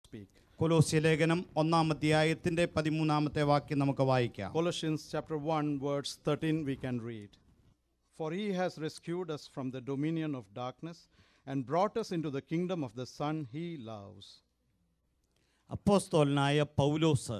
speak. കൊലോസ്യ ലേഖനം ഒന്നാം അധ്യായത്തിന്റെ പതിമൂന്നാമത്തെ വാക്യം നമുക്ക് വായിക്കാം Colossians chapter 1, verse 13, we can read. For he has rescued us from the dominion of darkness and brought us into the kingdom of the Son he loves. അപ്പോസ്തോലനായ പൗലോസ്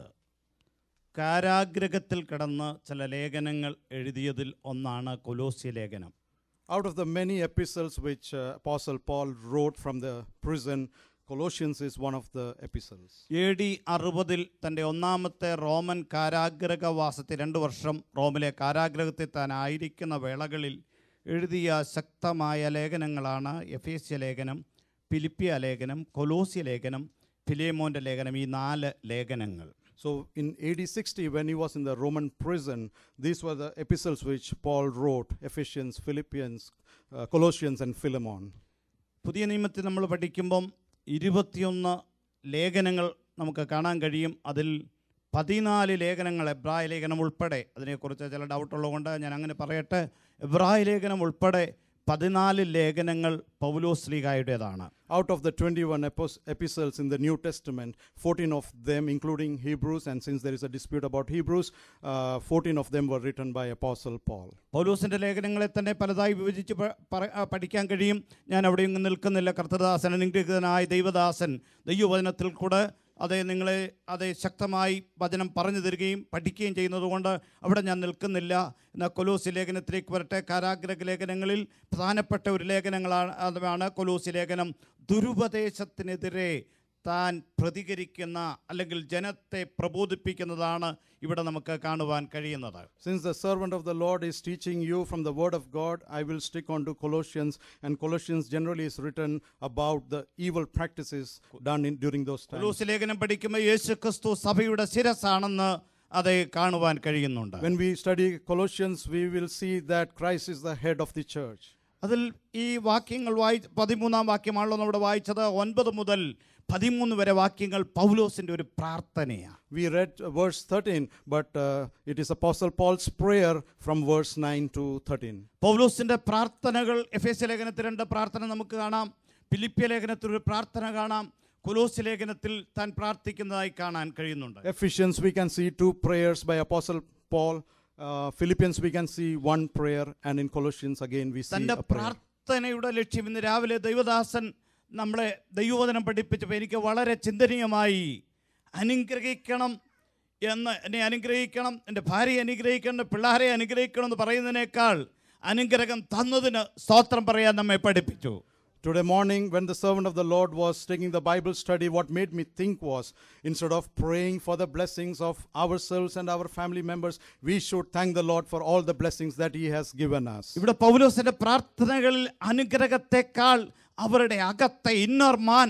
കാരാഗ്രഹത്തിൽ കിടന്ന് ചില ലേഖനങ്ങൾ എഴുതിയതിൽ ഒന്നാണ് കൊലോസ്യ ലേഖനം Out of the many epistles which uh, Apostle Paul wrote from the prison, Colossians is one of the epistles. A D അറുപതിൽ തൻ്റെ ഒന്നാമത്തെ Roman കാരാഗ്രഹവാസത്തിൽ രണ്ട് വർഷം റോമിലെ കാരാഗ്രഹത്തിൽ താൻ ആയിരിക്കുന്ന വേളകളിൽ എഴുതിയ ശക്തമായ ലേഖനങ്ങളാണ് എഫേസ്യ ലേഖനം ഫിലിപ്പിയ ലേഖനം കൊലോസ്യ ലേഖനം ഫിലേമോൻ്റെ ലേഖനം ഈ നാല് ലേഖനങ്ങൾ So in AD 60, when he was in the Roman prison, these were the epistles which Paul wrote Ephesians, Philippians, uh, Colossians, and Philemon. പുതിയ നിയമത്തിൽ നമ്മൾ പഠിക്കുമ്പം ഇരുപത്തിയൊന്ന് ലേഖനങ്ങൾ നമുക്ക് കാണാൻ കഴിയും അതിൽ പതിനാല് ലേഖനങ്ങൾ എബ്രായ ലേഖനം ഉൾപ്പെടെ അതിനെക്കുറിച്ച് ചില ഡൗട്ടുള്ളതുകൊണ്ട് ഞാൻ അങ്ങനെ പറയട്ടെ എബ്രായ ലേഖനം ഉൾപ്പെടെ പതിനാല് ലേഖനങ്ങൾ പൗലോസ്ലിഹായുടേതാണ് Out of the 21 epos- epistles in the New Testament, 14 of them, including Hebrews, and since there is a dispute about Hebrews, uh, 14 of them were written by Apostle Paul. പൗലോസിൻ്റെ ലേഖനങ്ങളെ തന്നെ പലതായി വിഭജിച്ച് പ- പറ- ആ, പഠിക്കാൻ കഴിയും ഞാൻ അവിടെ ഇങ്ങ് നിൽക്കുന്നില്ല കർത്തദാസൻ അനുഗ്രഹിതനായ ദൈവദാസൻ ദൈവവചനത്തിൽ കൂടെ അതേ നിങ്ങളെ അതേ ശക്തമായി വചനം പറഞ്ഞു തരികയും പഠിക്കുകയും ചെയ്യുന്നതുകൊണ്ട് അവിടെ ഞാൻ നിൽക്കുന്നില്ല എന്നാൽ കൊലോസി ലേഖനത്തിലേക്ക് വരട്ടെ കാരാഗ്രഹ ലേഖനങ്ങളിൽ പ്രധാനപ്പെട്ട ഒരു ലേഖനങ്ങളാണ് അതാണ് കൊലോസി ലേഖനം ദുരുപദേശത്തിനെതിരെ താൻ പ്രതികരിക്കുന്ന അല്ലെങ്കിൽ ജനത്തെ പ്രബോധിപ്പിക്കുന്നതാണ് ഇവിടെ നമുക്ക് കാണുവാൻ കഴിയുന്നത് Since the servant of the Lord is teaching you from the Word of God, I will stick on to Colossians, and Colossians generally is written about the evil practices done in, during those times. കൊലൂസ് ലേഖനം പഠിക്കുമ്പോൾ യേശു ക്രിസ്തു സഭയുടെ ശിരസാണെന്ന് അത് കാണുവാൻ കഴിയുന്നുണ്ട് When we study Colossians, we will see that Christ is the head of the church. അതിൽ ഈ വാക്യങ്ങൾ വായി പതിമൂന്നാം വാക്യമാണല്ലോ നമ്മുടെ വായിച്ചത് ഒൻപത് മുതൽ പതിമൂന്ന് വരെ വാക്യങ്ങൾ പൗലോസിന്റെ ഒരു പ്രാർത്ഥനയാണ് We read uh, verse 13, but uh, it is Apostle Paul's prayer from verse 9 to 13. പൗലോസിന്റെ പ്രാർത്ഥനകൾ എഫ് എസ് ലേഖനത്തിൽ രണ്ട് പ്രാർത്ഥന നമുക്ക് കാണാം ഫിലിപ്പിയ ലേഖനത്തിൽ ഒരു പ്രാർത്ഥന കാണാം കൊലോസ് ലേഖനത്തിൽ താൻ പ്രാർത്ഥിക്കുന്നതായി കാണാൻ കഴിയുന്നുണ്ട് Ephesians, we can see two prayers by Apostle Paul. Uh, Philippians, we can see one prayer, and in Colossians, again, we see തൻ്റെ a prayer. പ്രാർത്ഥനയുടെ ലക്ഷ്യം ഇന്ന് രാവിലെ ദൈവദാസൻ നമ്മളെ ദൈവവചനം പഠിപ്പിച്ചപ്പോൾ എനിക്ക് വളരെ ചിന്തനീയമായി അനുഗ്രഹിക്കണം എന്ന് എന്നെ അനുഗ്രഹിക്കണം എൻ്റെ ഭാര്യയെ അനുഗ്രഹിക്കണം എൻ്റെ പിള്ളേരെ അനുഗ്രഹിക്കണം എന്ന് പറയുന്നതിനേക്കാൾ അനുഗ്രഹം തന്നതിന് സ്തോത്രം പറയാൻ നമ്മെ പഠിപ്പിച്ചു Today morning, when the servant of the Lord was taking the Bible study, what made me think was instead of praying for the blessings of ourselves and our family members, we should thank the Lord for all the blessings that He has given us. ഇവിടെ പൗലോസിന്റെ പ്രാർത്ഥനകളിൽ അനുഗ്രഹത്തെക്കാൾ അവരുടെ അകത്തെ inner മാൻ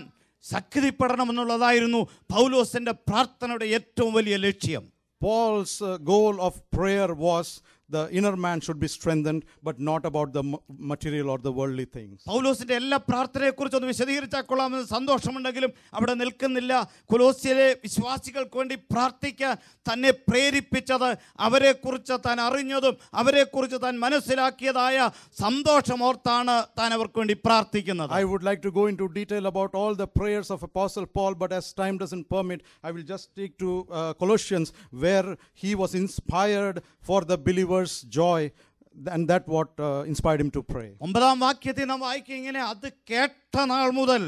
ശക്തിപ്പെടണമെന്നുള്ളതായിരുന്നു പൗലോസിന്റെ പ്രാർത്ഥനയുടെ ഏറ്റവും വലിയ ലക്ഷ്യം Paul's uh, goal of prayer was the inner man should be strengthened, but not about the ma- material or the worldly things. പൗലോസിന്റെ എല്ലാ പ്രാർത്ഥനയെക്കുറിച്ച് ഒന്ന് വിശദീകരിച്ചാൽ കൊള്ളാമെന്ന് സന്തോഷമുണ്ടെങ്കിലും അവിടെ നിൽക്കുന്നില്ല കൊലോസ്യയിലെ വിശ്വാസികൾക്ക് വേണ്ടി പ്രാർത്ഥിക്കാൻ തന്നെ പ്രേരിപ്പിച്ചത് അവരെക്കുറിച്ച് താൻ അറിഞ്ഞതും അവരെക്കുറിച്ച് താൻ മനസ്സിലാക്കിയതായ സന്തോഷമോർത്താണ് താൻ അവർക്ക് വേണ്ടി പ്രാർത്ഥിക്കുന്നത് I would like to go into detail about all the prayers of Apostle Paul, but as time doesn't permit, I will just take to uh, Colossians where he was inspired for the believer's joy, and that what uh, inspired him to pray. ഒമ്പതാം വാക്യത്തിൽ നാം വായിക്കുക ഇങ്ങനെ അത് കേട്ട നാൾ മുതൽ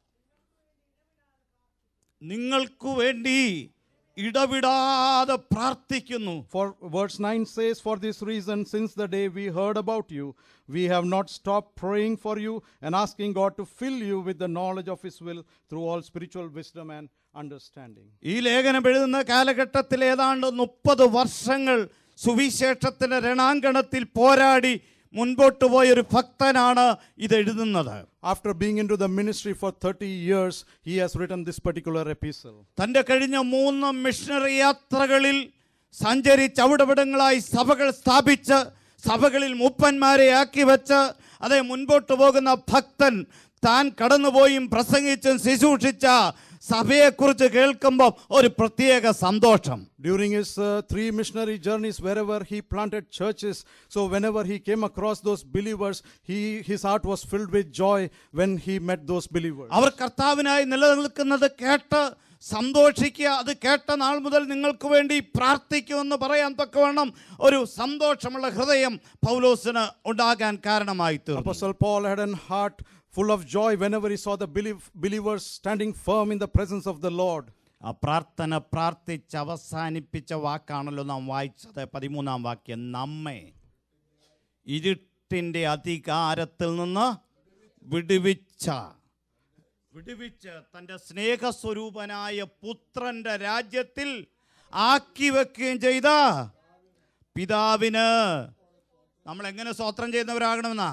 നിങ്ങൾക്കു വേണ്ടി ഇടവിടാതെ പ്രാർത്ഥിക്കുന്നു For verse 9 says, For this reason, since the day we heard about you, we have not stopped praying for you and asking God to fill you with the knowledge of His will through all spiritual wisdom and understanding. ഈ ലേഖനം എഴുതുന്ന കാലഘട്ടത്തിൽ ഏതാണ്ട് മുപ്പത് വർഷങ്ങൾ സുവിശേഷത്തിന്റെ രണാങ്കണത്തിൽ പോരാടി മുൻപോട്ട് പോയ ഒരു ഭക്തനാണ് ഇത് എഴുതുന്നത് After being into the ministry for 30 years, he has written this particular epistle. തൻ്റെ കഴിഞ്ഞ മൂന്ന് മിഷണറി യാത്രകളിൽ സഞ്ചരിച്ച് അവിടവിടങ്ങളായി സഭകൾ സ്ഥാപിച്ച് സഭകളിൽ മൂപ്പന്മാരെ ആക്കി വെച്ച് അതേ മുൻപോട്ട് പോകുന്ന ഭക്തൻ താൻ കടന്നുപോയും പ്രസംഗിച്ചും ശുശ്രൂഷിച്ച സഭയെക്കുറിച്ച് കേൾക്കുമ്പോൾ ഒരു പ്രത്യേക സന്തോഷം During his uh, three missionary journeys, wherever he planted churches, so whenever he came across those believers, he, his heart was filled with joy when he met those believers. അവർ കർത്താവിനായി നിലനിൽക്കുന്നത് കേട്ട് സന്തോഷിക്കുക അത് കേട്ട നാൾ മുതൽ നിങ്ങൾക്ക് വേണ്ടി പ്രാർത്ഥിക്കുമെന്ന് പറയാൻ തക്കവണ്ണം ഒരു സന്തോഷമുള്ള ഹൃദയം പൗലോസിന് ഉണ്ടാകാൻ കാരണമായി തീർന്നു Apostle Paul had an heart full of joy whenever he saw the believ- believers standing firm in the presence of the Lord. ആ പ്രാർത്ഥന പ്രാർത്ഥിച്ച് അവസാനിപ്പിച്ച വാക്കാണല്ലോ നാം വായിച്ചത് പതിമൂന്നാം വാക്യം നമ്മെ ഇരുട്ടിൻ്റെ അധികാരത്തിൽ നിന്ന് വിടുവിച്ച വിടുവിച്ച് തൻ്റെ സ്നേഹസ്വരൂപനായ പുത്രന്റെ രാജ്യത്തിൽ ആക്കി വെക്കുകയും ചെയ്ത പിതാവിന് നമ്മൾ എങ്ങനെ സ്തോത്രം ചെയ്യുന്നവരാകണമെന്നാ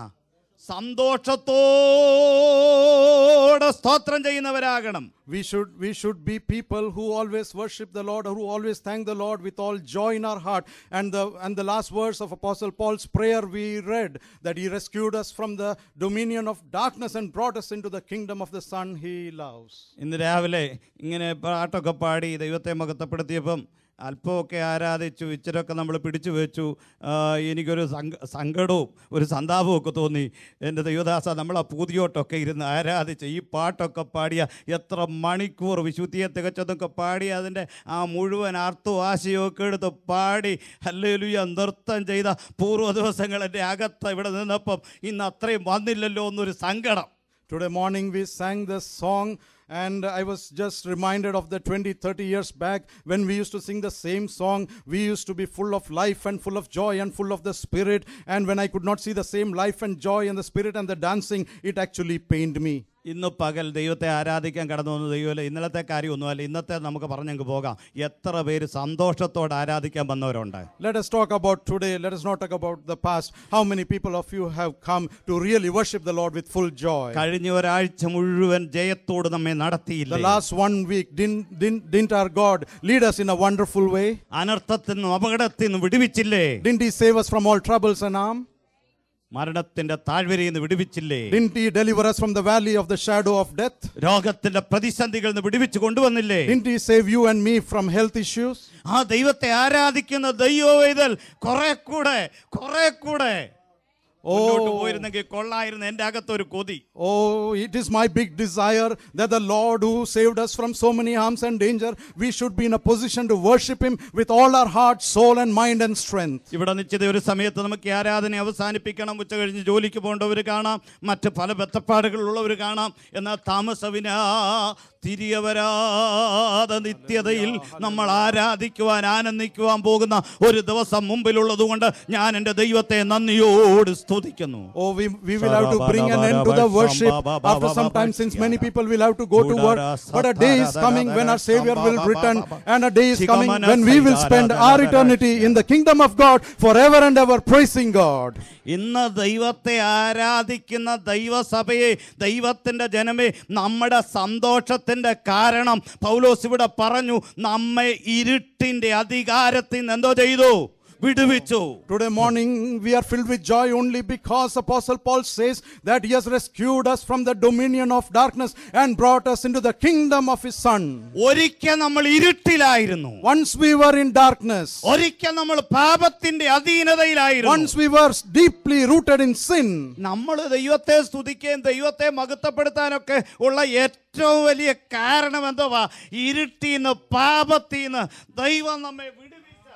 സന്തോഷത്തോടെ സ്തോത്രം ചെയ്യുന്നവരാകണം We should, we should be people who always worship the Lord, who always thank the Lord with all joy in our heart. And the, and the last verse of Apostle Paul's prayer we read that he rescued us from the dominion of darkness and brought us into the kingdom of the Son he loves. ഇന്ന് രാവിലെ ഇങ്ങനെ പാട്ടൊക്കെ പാടി ദൈവത്തെ മഹത്വപ്പെടുത്തിയപ്പം അല്പമൊക്കെ ആരാധിച്ചു ഇച്ചിരൊക്കെ നമ്മൾ പിടിച്ചു വെച്ചു ആ, എനിക്കൊരു സങ്ക സങ്കടവും ഒരു സന്താപവും ഒക്കെ തോന്നി എൻ്റെ ദൈവദാസ നമ്മൾ ആ പൂതിയോട്ടൊക്കെ ഇരുന്ന് ആരാധിച്ച് ഈ പാട്ടൊക്കെ പാടിയ എത്ര മണിക്കൂർ വിശുദ്ധിയെ തികച്ചതൊക്കെ പാടി അതിൻ്റെ ആ മുഴുവൻ അർത്ഥവും ആശയവും ഒക്കെ എടുത്ത് പാടി ഹല്ലേലൂയ നൃത്തം ചെയ്ത പൂർവ്വ ദിവസങ്ങൾ എൻ്റെ അകത്ത് ഇവിടെ നിന്നപ്പം ഇന്ന് അത്രയും വന്നില്ലല്ലോ എന്നൊരു സങ്കടം Today morning we sang this song, and I was just reminded of the 20, 30 years back when we used to sing the same song. We used to be full of life and full of joy and full of the Spirit. And when I could not see the same life and joy and the Spirit and the dancing, it actually pained me. ഇന്ന് പകൽ ദൈവത്തെ ആരാധിക്കാൻ കടന്നു വന്ന ദൈവമല്ല ഇന്നലത്തെ കാര്യമൊന്നുമല്ല ഇന്നത്തെ നമുക്ക് പറഞ്ഞങ്ങ് പോകാം എത്ര പേര് സന്തോഷത്തോടെ ആരാധിക്കാൻ വന്നവരുണ്ട് Let us talk about today. Let us not talk about the past. How many people of you have come to really worship the Lord with full joy? കഴിഞ്ഞ ഒരാഴ്ച മുഴുവൻ ജയത്തോട് നമ്മെ The നടത്തിയില്ല last one week, didn't, didn't, didn't our God lead us in a wonderful way? അനർത്ഥത്തിൽ നിന്നും അപകടത്തിൽ നിന്നും വിടുവിച്ചില്ലേ Didn't He save us from all troubles and harm? മരണത്തിന്റെ താഴ്വരയിൽ നിന്ന് വിടുവിച്ചില്ലേ Didn't He deliver us from the valley of the shadow of death? രോഗത്തിന്റെ പ്രതിസന്ധികളിൽ നിന്ന് വിടുവിച്ചു കൊണ്ടുവന്നില്ലേ Didn't He save you and me from health issues? ആ ദൈവത്തെ ആരാധിക്കുന്ന ദൈവവേദൽ കുറെ കൂടെ കുറെ കൂടെ മുന്നോട്ട് പോയിരുന്നെങ്കിൽ കൊള്ളായിരുന്നു എൻ്റെ അകത്തൊരു കൊതി Oh, it is my big desire that the Lord who saved us from so many harms and danger, we should be in a position to worship Him with all our heart, soul, and mind and strength. ഇവിടെ നിശ്ചിത ഒരു സമയത്ത് നമുക്ക് ഈ ആരാധന അവസാനിപ്പിക്കണം ഉച്ച കഴിഞ്ഞ് ജോലിക്ക് പോകേണ്ടവർ കാണാം മറ്റ് പല ബന്ധപ്പാടുകളുള്ളവർ കാണാം എന്നാൽ താമസവിനാ തിരികെ വരാതെ നിത്യതയിൽ നമ്മൾ ആരാധിക്കുവാൻ ആനന്ദിക്കുവാൻ പോകുന്ന ഒരു ദിവസം മുമ്പിലുള്ളത് കൊണ്ട് ഞാൻ എൻ്റെ ദൈവത്തെ നന്ദിയോട് സ്തുതിക്കുന്നു Oh, we, we will have to bring an end to the worship after some time, since many people will have to go to work. But a day is coming when our Savior will return, and a day is coming when we will spend our eternity in the kingdom of God forever and ever praising God. ഇന്ന് ദൈവത്തെ ആരാധിക്കുന്ന ദൈവസഭയെ ദൈവത്തിൻ്റെ ജനമേ നമ്മുടെ സന്തോഷത്തിൻ്റെ കാരണം പൗലോസ് ഇവിടെ പറഞ്ഞു നമ്മെ ഇരുട്ടിൻ്റെ അധികാരത്തിൽ നിന്ന് എന്തോ ചെയ്തു വിടുവിച്ചു Today morning, we are filled with joy only because Apostle Paul says that he has rescued us from the dominion of darkness and brought us into the kingdom of his Son. ഒരിക്കൽ നമ്മൾ ഇരുട്ടിലായിരുന്നു Once we were in darkness, ഒരിക്കൽ നമ്മൾ പാപത്തിന്റെ അധീനതയിലായിരുന്നു once we were deeply rooted in sin. നമ്മൾ ദൈവത്തെ സ്തുതിക്കുകയും ദൈവത്തെ മഹത്വപ്പെടുത്താനൊക്കെ ഉള്ള ഏറ്റവും വലിയ കാരണം എന്തുവാ ഇരുട്ടിന്ന് പാപത്തിന്ന് ദൈവം നമ്മെ വിടുവിച്ച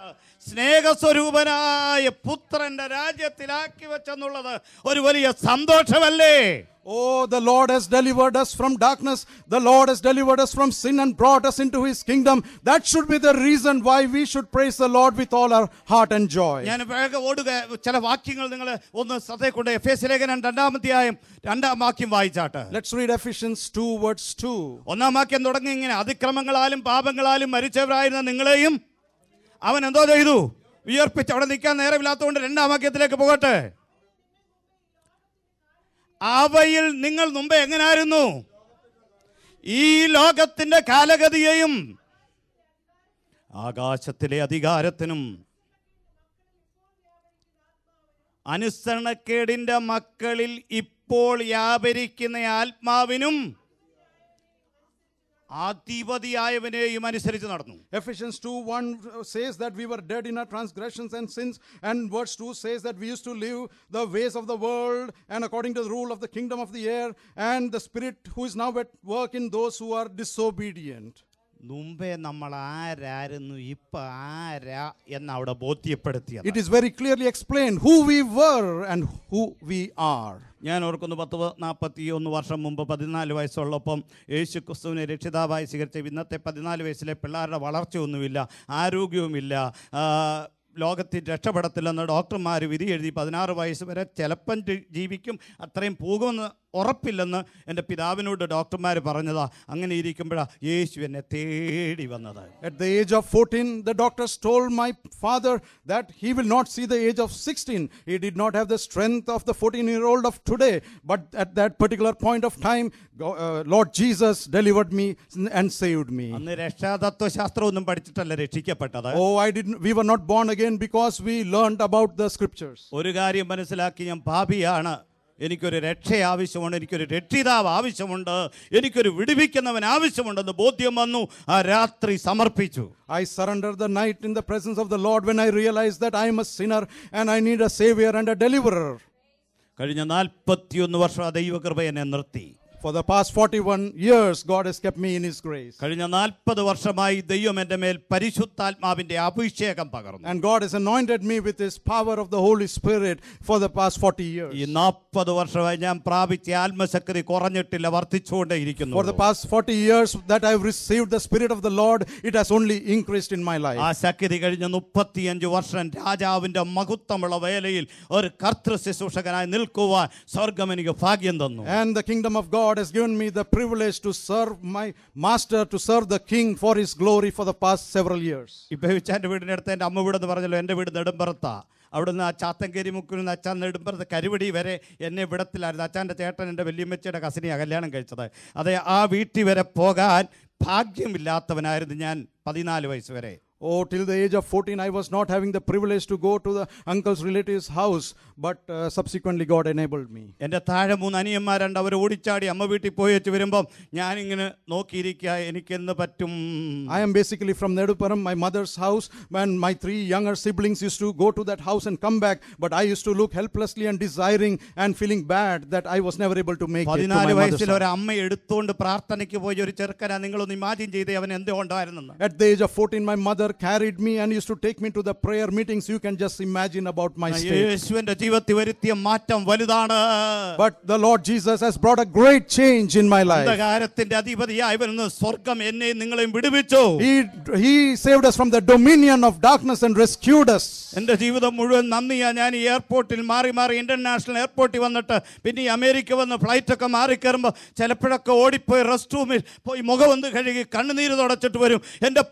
സ്നേഹസ്വരൂപനായ പുത്രന്റെ രാജ്യത്തിലാക്കി വെച്ചെന്നുള്ളത് ഒരു വലിയ സന്തോഷമല്ലേ Oh, the Lord has delivered us from darkness. The Lord has delivered us from sin and brought us into His kingdom. That should be the reason why we should praise the Lord with all our heart and joy. ഞാൻ വേഗം ഓടുക ചില വാക്യങ്ങൾ നിങ്ങൾ ഒന്ന് ശ്രദ്ധയിൽ കൊണ്ട് F S ലേഖനം രണ്ടാമധ്യായം രണ്ടാം വാക്യം വായിച്ചാട്ട് Let's read Ephesians 2, verse 2. ഒന്നാം വാക്യം തുടങ്ങി ഇങ്ങനെ അതിക്രമങ്ങളാലും പാപങ്ങളാലും മരിച്ചവരായിരുന്ന നിങ്ങളെയും അവൻ എന്തോ ചെയ്തു വിയർപ്പിച്ച് അവിടെ നിൽക്കാൻ നേരമില്ലാത്തതുകൊണ്ട് രണ്ടാം വാക്യത്തിലേക്ക് പോകട്ടെ അവയിൽ നിങ്ങൾ മുമ്പേ എങ്ങനായിരുന്നു ഈ ലോകത്തിന്റെ കാലഗതിയെയും ആകാശത്തിലെ അധികാരത്തിനും അനുസരണക്കേടിന്റെ മക്കളിൽ ഇപ്പോൾ വ്യാപരിക്കുന്ന ആത്മാവിനും അധിപതിയായവനെയും അനുസരിച്ച് നടന്നു Ephesians 2 1 says that we were dead in our transgressions and sins, and verse 2 says that we used to live the ways of the world and according to the rule of the kingdom of the air, and the Spirit who is now at work in those who are disobedient. മുമ്പേ നമ്മൾ ആരായിരുന്നു ഇപ്പൊ ആരാ എന്ന് അവിടെ ബോധ്യപ്പെടുത്തിയത് It is very clearly explained who we were and who we are. ഞാൻ ഓർക്കുന്നു പത്ത് നാൽപ്പത്തി ഒന്ന് വർഷം മുമ്പ് പതിനാല് വയസ്സുള്ളപ്പം യേശു ക്രിസ്തുവിനെ രക്ഷിതാവായി സ്വീകരിച്ച ഇന്നത്തെ പതിനാല് വയസ്സിലെ പിള്ളേരുടെ വളർച്ചയൊന്നുമില്ല ആരോഗ്യവുമില്ല ആ, ലോകത്തിൽ രക്ഷപ്പെടത്തില്ലെന്ന് ഡോക്ടർമാർ വിധി എഴുതി പതിനാറ് വയസ്സ് വരെ ചിലപ്പം ജി- ജീവിക്കും അത്രയും പോകുമെന്ന് ഉറപ്പില്ലെന്ന് എൻ്റെ പിതാവിനോട് ഡോക്ടർമാർ പറഞ്ഞതാ അങ്ങനെ ഇരിക്കുമ്പോഴാണ് യേശു എന്നെ തേടി വന്നത് At the age of 14, the doctors told my father that he will not see the age of 16. He did not have the strength of the 14 year old of today. But at that particular point of time, Go- uh, Lord Jesus delivered me and saved me. അന്ന് രക്ഷാതത്വശാസ്ത്രമൊന്നും പഠിച്ചിട്ടല്ല രക്ഷിക്കപ്പെട്ടത് Oh, I didn't, we were not born again because we learned about the scriptures. ഒരു കാര്യം മനസ്സിലാക്കി ഞാൻ പാപിയാണ് എനിക്കൊരു രക്ഷ ആവശ്യമുണ്ട് എനിക്കൊരു രക്ഷിതാവ് ആവശ്യമുണ്ട് എനിക്കൊരു വിടുവിക്കുന്നവൻ ആവശ്യമുണ്ടെന്ന് ബോധ്യം വന്നു ആ രാത്രി സമർപ്പിച്ചു I surrendered the night in the presence of the Lord when I realized that I am a sinner and I need a savior and a deliverer. കഴിഞ്ഞ നാൽപ്പത്തിയൊന്ന് വർഷം ആ ദൈവകൃപ എന്നെ നിർത്തി For the past 41 years, God has kept me in His grace. കഴിഞ്ഞ നാൽപ്പത് വർഷമായി ദൈവം എൻ്റെ മേൽ പരിശുദ്ധാത്മാവിന്റെ അഭിഷേകം പകർന്നു And God has anointed me with His power of the Holy Spirit for the past 40 years. ഈ നാൽപ്പത് വർഷമായി ഞാൻ പ്രാപിച്ച ആത്മശക്തി കുറഞ്ഞിട്ടില്ല For the വർദ്ധിച്ചുകൊണ്ടേയിരിക്കുന്നു past 40 years that I have received the Spirit of the Lord, it has only increased in my ആ life. ശക്തി കഴിഞ്ഞ മുപ്പത്തിയഞ്ച് വർഷം രാജാവിന്റെ മഹത്വമുള്ള വേലയിൽ ഒരു കർത്തൃ ശുശ്രൂഷകനായി നിൽക്കുവാൻ സ്വർഗം എനിക്ക് ഭാഗ്യം തന്നു And the kingdom of God has given me the privilege to serve my master, to serve the king for his glory for the past several years. ഇപ്പൊ എൻ്റെ വീടിൻ്റെ അടുത്ത് എൻ്റെ അമ്മ വീടെന്ന് പറഞ്ഞല്ലോ എൻ്റെ വീട് നെടുമ്പറത്താ അവിടുന്ന് ആ ചാത്തങ്കേരി മുക്കിൽ നിന്ന് അച്ഛൻ നെടുമ്പറത്ത് കരുവടി വരെ എന്നെ വിടത്തിലായിരുന്നു അച്ഛൻ്റെ ചേട്ടൻ എൻ്റെ വല്യമ്മച്ചിയുടെ കസിനെയാണ് കല്യാണം കഴിച്ചത് അതെ ആ വീട്ടിൽ വരെ പോകാൻ ഭാഗ്യമില്ലാത്തവനായിരുന്നു ഞാൻ പതിനാല് വയസ്സ് വരെ Oh, till the age of 14, I was not having the privilege to go to the uncle's relative's house, but uh, subsequently God enabled me. എൻ്റെ താഴെ മൂന്ന് അനിയന്മാരുണ്ട് അവർ ഓടിച്ചാടി അമ്മ വീട്ടിൽ പോയി വെച്ച് വരുമ്പം ഞാനിങ്ങനെ നോക്കിയിരിക്കുക എനിക്കെന്ന് പറ്റും I am basically from Neduparam, my mother's house, and my three younger siblings used to go to that house and come back, but I used to look helplessly and desiring and feeling bad that I was never able to make it to my പതിനാല് mother's വയസ്സിൽ house. ഒരു അമ്മ എടുത്തുകൊണ്ട് പ്രാർത്ഥനയ്ക്ക് പോയ ഒരു ചെറുക്കനാ നിങ്ങളൊന്ന് imagine ചെയ്തേ അവൻ എന്തോ ഉണ്ടായിരുന്നെന്ന് At the age of 14, my mother carried me and used to take me to the prayer meetings. You can just imagine about my state. യേശുവിന്റെ ജീവിതത്തിൽ വരുത്തിയ മാറ്റം വലുതാണ് But the Lord Jesus has brought a great change in my life. അന്ധകാരത്തിന്റെ അധിപതിയായവനെന്ന് സ്വർഗം എന്നെയും നിങ്ങളെയും വിടുവിച്ചു He, he saved us from the dominion of darkness and rescued us. എന്റെ ജീവിതം മുഴുവൻ നന്ദിയാ ഞാൻ ഈ എയർപോർട്ടിൽ മാറി മാറി ഇന്റർനാഷണൽ എയർപോർട്ടിൽ വന്നിട്ട് പിന്നെ ഈ അമേരിക്ക വന്ന് ഫ്ലൈറ്റൊക്കെ മാറി കയറുമ്പോൾ ചിലപ്പോഴൊക്കെ ഓടിപ്പോയി റെസ്റ്റ് റൂമിൽ പോയി മുഖമൊന്ന് കഴുകി കണ്ണുനീര് തുടച്ചിട്ട് വരും എൻ്റെ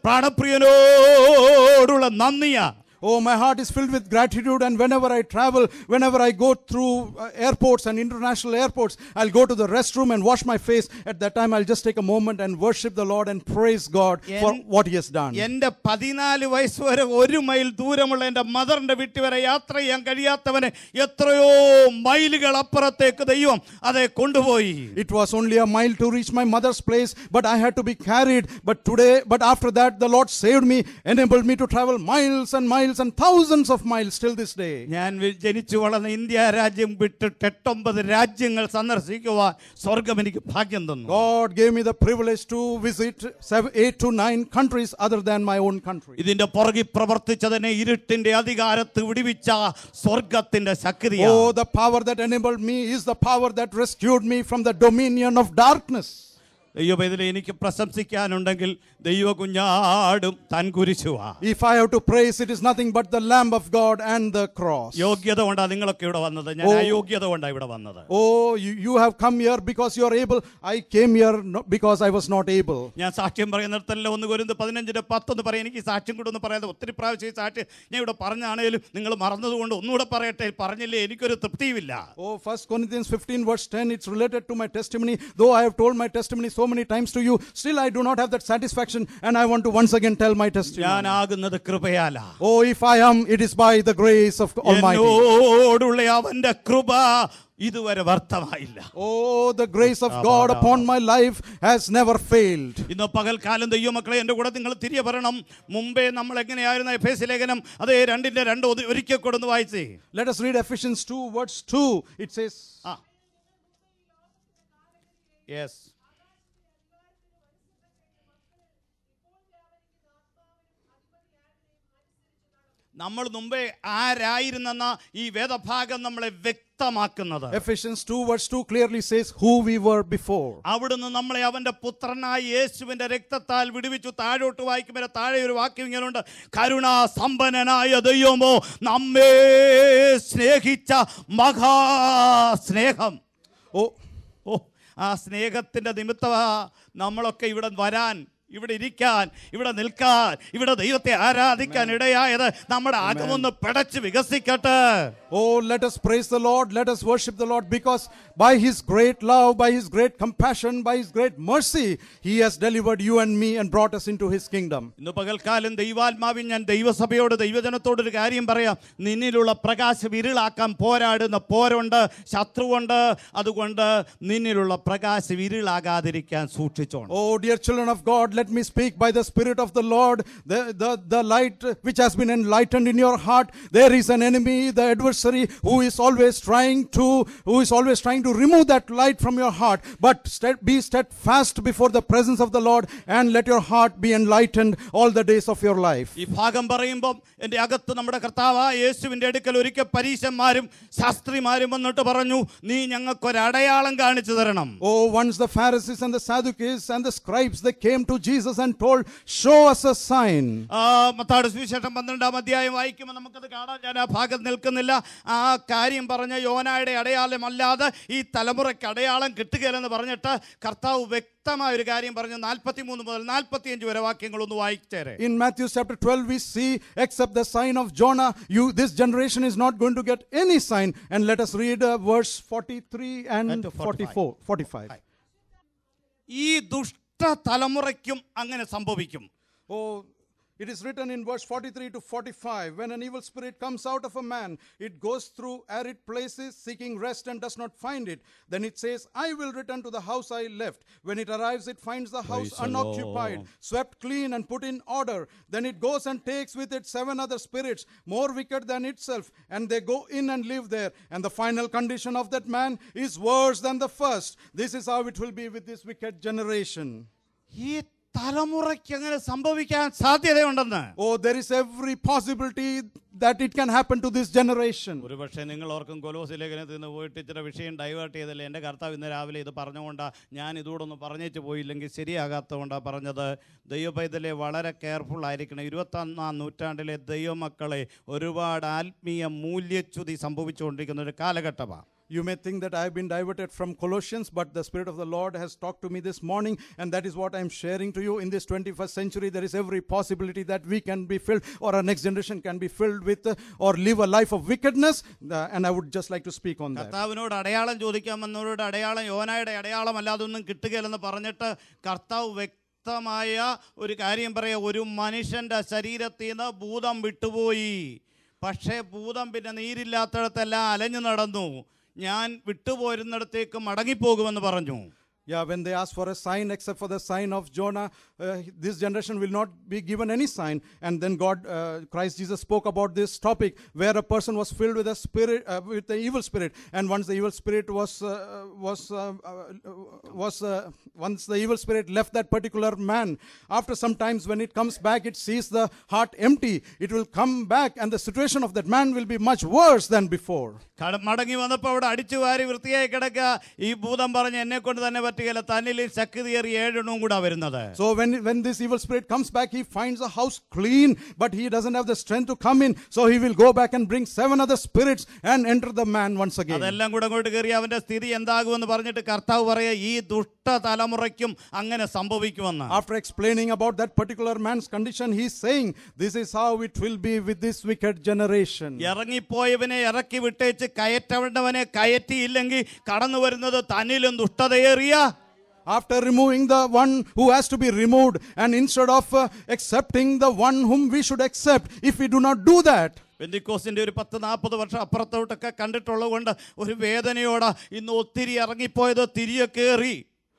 പ്രാണപ്രിയനോടുള്ള നന്ദിയാ Oh, my heart is filled with gratitude, and whenever I travel, whenever I go through uh, airports and international airports, I'll go to the restroom and wash my face. At that time, I'll just take a moment and worship the Lord and praise God for En- what He has done. എൻ്റെ പതിനാല് വയസ്സ് വരെ ഒരു mile ദൂരമുള്ള എൻ്റെ മദറിൻ്റെ വീട്ടിൽ വരെ യാത്ര ചെയ്യാൻ കഴിയാത്തവനെ എത്രയോ മൈലുകൾ അപ്പുറത്തേക്ക് ദൈവം അതെ കൊണ്ടുപോയി It was only a mile to reach my mother's place, but I had to be carried. But today, but after that, the Lord saved me, enabled me to travel miles and miles and thousands of miles till this day. ഞാൻ വി- ജനിച്ചു വളർന്ന India രാജ്യം വിട്ടിട്ട് എട്ടൊമ്പത് രാജ്യങ്ങൾ സന്ദർശിക്കുവാൻ സ്വർഗം എനിക്ക് ഭാഗ്യം തന്നു God gave me the privilege to visit seven, eight to nine countries other than my own country. ഇതിന്റെ പുറകിൽ പ്രവർത്തിച്ചതിനെ ഇരുട്ടിന്റെ അധികാരത്ത് വിടിവിച്ച സ്വർഗത്തിന്റെ ശക്തിയാണ് Oh, the power that enabled me is the power that rescued me from the dominion of darkness. ദൈവം ഇതിൽ എനിക്ക് പ്രശംസിക്കാനുണ്ടെങ്കിൽ ദൈവ കുഞ്ഞാടും താൻ കുരിശുവാ If I have to praise, it is nothing but the Lamb of God and the cross. യോഗ്യത കൊണ്ടാ നിങ്ങളൊക്കെ ഇവിടെ വന്നത് ഞാൻ ഓ. അയോഗ്യത കൊണ്ടാ ഇവിടെ വന്നത് Oh, you, you have come here because you are able. I came here no, because I was not able. ഞാൻ സാക്ഷ്യം പറയുന്നിടത്തല്ല ഒന്ന് കുരുന്ന് പതിനഞ്ചിന്റെ പത്തൊന്ന് പറയാം എനിക്ക് ഈ സാക്ഷ്യം കൂടെ ഒന്ന് പറയാതെ ഒത്തിരി പ്രാവശ്യം ഈ സാക്ഷ്യം ഞാൻ ഇവിടെ പറഞ്ഞാണേലും നിങ്ങൾ മറന്നതുകൊണ്ട് ഒന്നുകൂടെ പറയട്ടെ പറഞ്ഞില്ലേ എനിക്കൊരു തൃപ്തിയുമില്ല Oh, First Corinthians 15, verse 10, it's related to my testimony. Though I have told my testimony so many times to you, still I do not have that satisfaction, and I want to once again tell my testimony. ഞാനാകുന്നത് കൃപയാല Oh, if I am, it is by the grace of Almighty. എന്നോടുള്ള അവന്റെ കൃപ ഇതുവരെ വ്യർത്ഥമായില്ല Oh, the grace of God upon my life has never failed. ഇന്ന് പകൽക്കാലം ദൈവമക്കളെ എൻ്റെ കൂടെ നിങ്ങൾ തിരികെ പറയണം മുമ്പേ നമ്മൾ എങ്ങനെയായിരുന്ന എഫ് എസ് ലേഖനം അതേ രണ്ടിന്റെ രണ്ട് ഒതി- ഒരിക്കൽ കൊടുന്ന് വായിച്ചേ Let us read Ephesians 2, verse 2. It says, ആ യെസ് നമ്മൾ മുമ്പേ ആരായിരുന്നെന്ന ഈ വേദഭാഗം നമ്മളെ വ്യക്തമാക്കുന്നത് Ephesians 2, verse 2 clearly says who we were before. അവിടുന്ന് നമ്മളെ അവന്റെ പുത്രനായ യേശുവിന്റെ രക്തത്താൽ വിടുവിച്ചു താഴോട്ട് വായിക്കുമ്പോൾ താഴെ ഒരു വാക്യം ഇങ്ങനെയുണ്ട് കരുണാ സമ്പന്നനായ ദൈവമോ നമ്മെ സ്നേഹിച്ച മഹാസ്നേഹം Oh, ഓ ആ സ്നേഹത്തിന്റെ നിമിത്തമാ നമ്മളൊക്കെ ഇവിടെ വരാൻ ഇവിടെ ഇരിക്കാൻ ഇവിടെ നിൽക്കാൻ ഇവിടെ ദൈവത്തെ ആരാധിക്കാൻ ഇടയായത് നമ്മുടെ അകമൊന്ന് പിടച്ച് വികസിക്കട്ടെ oh, let us praise the Lord. Let us worship the Lord because by His great love, by His great compassion, by His great mercy, He has delivered you and me and brought us into His kingdom. ഇന്ന് പകൽക്കാലം ദൈവാത്മാവിൻ ഞാൻ ദൈവസഭയോട് ദൈവജനത്തോട് ഒരു കാര്യം പറയാം നിന്നിലുള്ള പ്രകാശം ഇരുളാക്കാൻ പോരാടുന്ന പോരുണ്ട് ശത്രുവുണ്ട് അതുകൊണ്ട് നിന്നിലുള്ള പ്രകാശം ഇരുളാകാതിരിക്കാൻ സൂക്ഷിച്ചോണം Oh, dear children of God, let me speak by the Spirit of the Lord. The, the, the light which has been enlightened in your heart, there is an enemy, the adversary, who is always trying to, who is always trying to remove that light from your heart. But stead, be steadfast before the presence of the Lord and let your heart be enlightened all the days of your life. ഈ ഭാഗം പറയുമ്പം എൻ്റെ അകത്ത് നമ്മുടെ കർത്താവ് യേശുവിൻ്റെ അടുക്കൽ ഒരിക്കൽ പരീശന്മാരും ശാസ്ത്രിമാരും വന്നിട്ട് പറഞ്ഞു നീ ഞങ്ങൾക്കൊരു അടയാളം കാണിച്ചു തരണം Oh, once the Pharisees and the Sadducees and the scribes, they came to Jesus and told, Show us a sign. ആ മത്താട് സുവിശേഷം പന്ത്രണ്ടാം അധ്യായം വായിക്കുമ്പോൾ നമുക്കത് കാണാൻ ഞാൻ ആ ഭാഗത്ത് നിൽക്കുന്നില്ല ആ കാര്യം പറഞ്ഞ യോനായുടെ അടയാളമല്ലാതെ ഈ തലമുറയ്ക്ക് അടയാളം കിട്ടുകയില്ലെന്ന് പറഞ്ഞിട്ട് കർത്താവ് വ്യക്തമായ ഒരു കാര്യം പറഞ്ഞു നാൽപ്പത്തി മൂന്ന് മുതൽ നാൽപ്പത്തിയഞ്ച് വരെ വാക്യങ്ങളൊന്ന് വായിച്ചേരെ In Matthew chapter 12, we see, except the sign of Jonah, you this generation is not going to get any sign. And let us read uh, verse 43 and And to 44, 45. ഈ ദുഷ്ട തലമുറയ്ക്കും അങ്ങനെ സംഭവിക്കും Oh, it is written in verse 43 to 45 when an evil spirit comes out of a man, it goes through arid places seeking rest and does not find it. Then it says, I will return to the house I left. When it arrives, it finds the house Praise the unoccupied, Lord. swept clean, and put in order. Then it goes and takes with it seven other spirits, more wicked than itself, and they go in and live there. And the final condition of that man is worse than the first. This is how it will be with this wicked generation. ഈ തലമുറയ്ക്ക് അങ്ങനെ സംഭവിക്കാൻ സാധ്യതയുണ്ടെന്ന് Oh, there is every possibility that it can happen to this generation. ഒരു പക്ഷേ നിങ്ങൾ ഓർക്കും കൊലോസ് ലേഖനത്തിൽ നിന്ന് പോയിട്ട് ഇച്ചിരി വിഷയം ഡൈവേർട്ട് ചെയ്തല്ലേ എൻ്റെ കർത്താവ് ഇന്ന് രാവിലെ ഇത് പറഞ്ഞുകൊണ്ടാണ് ഞാൻ ഇതോടൊന്ന് പറഞ്ഞേച്ച് പോയില്ലെങ്കിൽ ശരിയാകാത്തതുകൊണ്ടാണ് പറഞ്ഞത് ദൈവപൈതലെ വളരെ കെയർഫുൾ ആയിരിക്കണം ഇരുപത്തൊന്നാം നൂറ്റാണ്ടിലെ ദൈവമക്കളെ ഒരുപാട് ആത്മീയ മൂല്യച്യുതി സംഭവിച്ചുകൊണ്ടിരിക്കുന്ന ഒരു കാലഘട്ടമാണ് You may think that I have been diverted from Colossians, but the Spirit of the Lord has talked to me this morning, and that is what I am sharing to you. In this 21st century, there is every possibility that we can be filled, or our next generation can be filled with, uh, or live a life of wickedness. Uh, and I would just like to speak on that. കർത്താവിനോട് അടയാളം ചോദിക്കാൻ വന്നവരോട് അടയാളം യോനായുടെ അടയാളം അല്ലാതൊന്നും കിട്ടുകയില്ലെന്ന് പറഞ്ഞിട്ട് കർത്താവ് വ്യക്തമായ ഒരു കാര്യം പറയാം ഒരു മനുഷ്യൻ്റെ ശരീരത്തിൽ നിന്ന് ഭൂതം വിട്ടുപോയി പക്ഷേ ഭൂതം പിന്നെ നീരില്ലാത്തടത്തെല്ലാം അലഞ്ഞു നടന്നു ഞാൻ വിട്ടുപോരുന്നിടത്തേക്ക് മടങ്ങിപ്പോകുമെന്ന് പറഞ്ഞു Yeah, when they ask for a sign, except for the sign of Jonah, uh, this generation will not be given any sign. And then God, uh, Christ Jesus spoke about this topic where a person was filled with a spirit, uh, with the evil spirit. And once the evil spirit was, uh, was, uh, uh, was, uh, once the evil spirit left that particular man, after some times when it comes back, it sees the heart empty. It will come back, and the situation of that man will be much worse than before. കട മടങ്ങി വന്നപ്പോൾ അവിടെ അടിച്ചു വാരി വൃത്തിയായി കിടക്കുക ഈ ഭൂതം പറഞ്ഞ് എന്നെ കൊണ്ട് തന്നെ പറ്റുകയില്ല തന്നിൽ ശക്തിയേറി ഏഴെണ്ണവും കൂടാ വരുന്നത് So when, when this evil spirit comes back, he finds the house clean, but he doesn't have the strength to come in. So he will go back and bring seven other spirits and enter the man once again. അതെല്ലാം കൂടെ അങ്ങോട്ട് കയറി അവന്റെ സ്ഥിതി എന്താകുമെന്ന് പറഞ്ഞിട്ട് കർത്താവ് പറയാ ഈ ദുഷ്ട തലമുറയ്ക്കും അങ്ങനെ സംഭവിക്കുമെന്ന് After explaining about that particular man's condition, he's saying, This is how it will be with this wicked generation. ഇറങ്ങിപ്പോയവനെ ഇറക്കി വിട്ടേച്ച് കയറ്റവണ്ടവനെ കയറ്റിയില്ലെങ്കിൽ കടന്നു വരുന്നത് തന്നിലും ദുഷ്ടതയേറിയ After removing the one who has to be removed, and instead of uh, accepting the one whom we should accept, if we do not do that, ബന്ധിക്കോസിൻ്റെ ഒരു പത്ത് നാൽപ്പത് വർഷം അപ്പുറത്തോട്ടൊക്കെ കണ്ടിട്ടുള്ളത് കൊണ്ട് ഒരു വേദനയോടെ ഇന്ന് ഒത്തിരി ഇറങ്ങിപ്പോയത് തിരികെ കയറി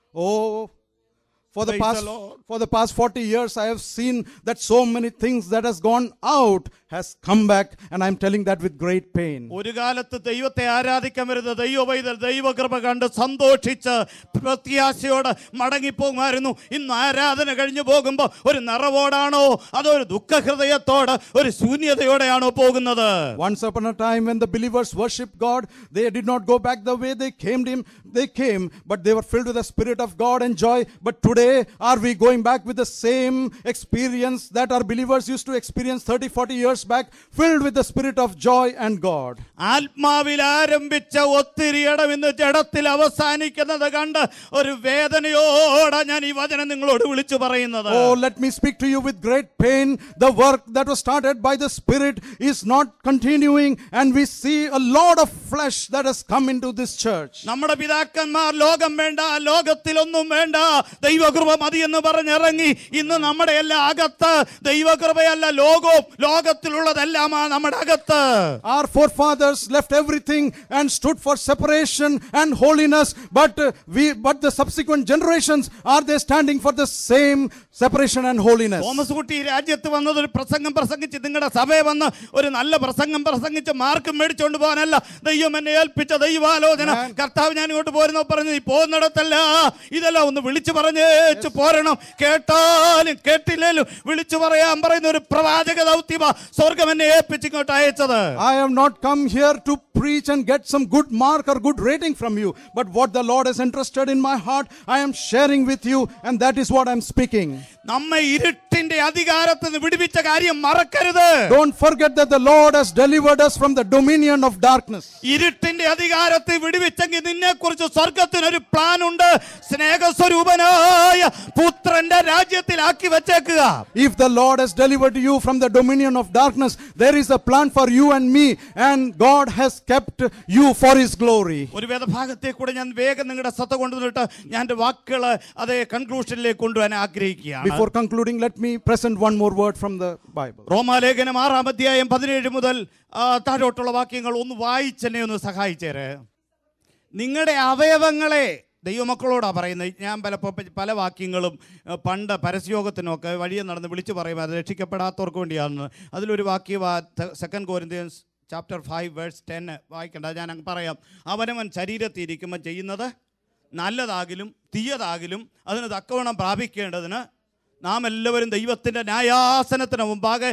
Oh, for the Praise the past Lord. for the past 40 years I have seen that so many things that has gone out has come back and I'm telling that with great pain. ഒരു കാലത്ത് ദൈവത്തെ ആരാധിക്കാൻ വരുന്ന ദൈവ പൈതൽ ദൈവകൃപ കണ്ട് സന്തോഷിച്ച് പ്രത്യാശയോടെ മടങ്ങിപ്പോകുമായിരുന്നു ഇന്ന് ആരാധന കഴിഞ്ഞു പോകുമ്പോൾ ഒരു നിറവോടാണോ അതോ ഒരു ദുഃഖഹൃദയത്തോട് ഒരു ശൂന്യതയോടെയാണോ പോകുന്നത് Once upon a time when the believers worshiped God, they did not go back the way they came him. They came, but they were filled with the Spirit of God and joy. But today, are we going back with the same experience that our believers used to experience 30, 40 years back, filled with the Spirit of joy and God? ആത്മാവിൽ ആരംഭിച്ച ഒത്തിരി ഇടം ഇന്ന് ജഡത്തിൽ അവസാനിക്കുന്നത് കണ്ട് ഒരു വേദനയോടെ ഞാൻ ഈ വചനം നിങ്ങളോട് വിളിച്ചു പറയുന്നത് Oh, let me speak to you with great pain. The work that was started by the Spirit is not continuing, and we see a lot of flesh that has come into this church. നമ്മുടെ പിതാക്കന്മാർ ലോകം വേണ്ട ലോകത്തിലൊന്നും വേണ്ട ദൈവകൃപ മതി എന്ന് പറഞ്ഞിറങ്ങി ഇന്ന് നമ്മുടെ എല്ലാ അകത്ത് ദൈവകൃപയല്ല ലോകവും ലോകത്തിലുള്ളതെല്ലാമാ നമ്മുടെ അകത്ത് Our forefathers left everything and stood for separation and holiness, but uh, we, but the subsequent generations are they standing for the same separation and holiness? Thomas Kutty ഈ രാജ്യത്ത് വന്നത് ഒരു പ്രസംഗം പ്രസംഗിച്ച് നിങ്ങളുടെ സഭയെ വന്ന് ഒരു നല്ല പ്രസംഗം പ്രസംഗിച്ച് മാർക്ക് മേടിച്ചുകൊണ്ട് പോകാനല്ല ദൈവം എന്നെ ഏൽപ്പിച്ച ദൈവാലോചന കർത്താവ് ഞാൻ ഇങ്ങോട്ട് പോരുന്നോ പറഞ്ഞു നീ പോകുന്നിടത്തല്ല ഇതെല്ലാം ഒന്ന് വിളിച്ചു പറഞ്ഞേച്ച് പോരണം കേട്ടാലും കേട്ടില്ലേലും വിളിച്ചു പറയാൻ പറയുന്ന ഒരു പ്രവാചക ദൗത്യമാ സ്വർഗം എന്നെ ഏൽപ്പിച്ച് ഇങ്ങോട്ട് അയച്ചത് I have not come here to preach and get some good mark or good rating from you, but what the Lord has entrusted in my heart, I am sharing with you, and that is what I am speaking. നമ്മെ ഇരുട്ടിന്റെ അധികാരത്തിൽ നിന്ന് വിടുവിച്ച കാര്യം മറക്കരുത് Don't forget that the Lord has delivered us from the dominion of darkness. ഇരുട്ടിന്റെ അധികാരത്തിൽ വിടുവിച്ചെങ്കിൽ നിന്നെ കുറിച്ച് സ്വർഗത്തിനൊരു പ്ലാൻ ഉണ്ട് സ്നേഹസ്വരൂപനായ പുത്രന്റെ രാജ്യത്തിലാക്കി വെച്ചേക്കുക If the Lord has delivered you from the dominion of darkness, there is a plan for you and me, and God has kept you for His glory. ഒരു വേദഭാഗത്തെ കൂടെ ഞാൻ വേഗം നിങ്ങളുടെ ശ്രദ്ധ കൊണ്ടുവന്നിട്ട് ഞാൻ എൻ്റെ വാക്കുകൾ അതേ കൺക്ലൂഷനിലേക്ക് കൊണ്ടുവരാൻ ആഗ്രഹിക്കുകയാണ് Before concluding, let me present one more word from the Bible. റോമാലേഖനം ആറാം അധ്യായം പതിനേഴ് മുതൽ ആ, താഴോട്ടുള്ള വാക്യങ്ങൾ ഒന്ന് വായിച്ചെന്നെ ഒന്ന് സഹായിച്ചേര് നിങ്ങളുടെ അവയവങ്ങളെ ദൈവമക്കളോടാ പറയുന്നത് ഞാൻ പലപ്പോൾ പല വാക്യങ്ങളും ആ, പണ്ട് പരസ്യോഗത്തിനൊക്കെ വഴിയെ നടന്ന് വിളിച്ചു പറയും അത് രക്ഷിക്കപ്പെടാത്തവർക്ക് വേണ്ടിയാണ് അതിലൊരു വാക്യം second Corinthians chapter five verse ten വായിക്കണ്ട ഞാൻ അങ്ങ് പറയാം അവനവൻ ശരീരത്തിരിക്കുമ്പോൾ ചെയ്യുന്നത് നല്ലതാകിലും തീയതാകിലും അതിന് തക്കവണ്ണം പ്രാപിക്കേണ്ടതിന് നാം എല്ലാവരും ദൈവത്തിൻ്റെ ന്യായാസനത്തിന് മുമ്പാകെ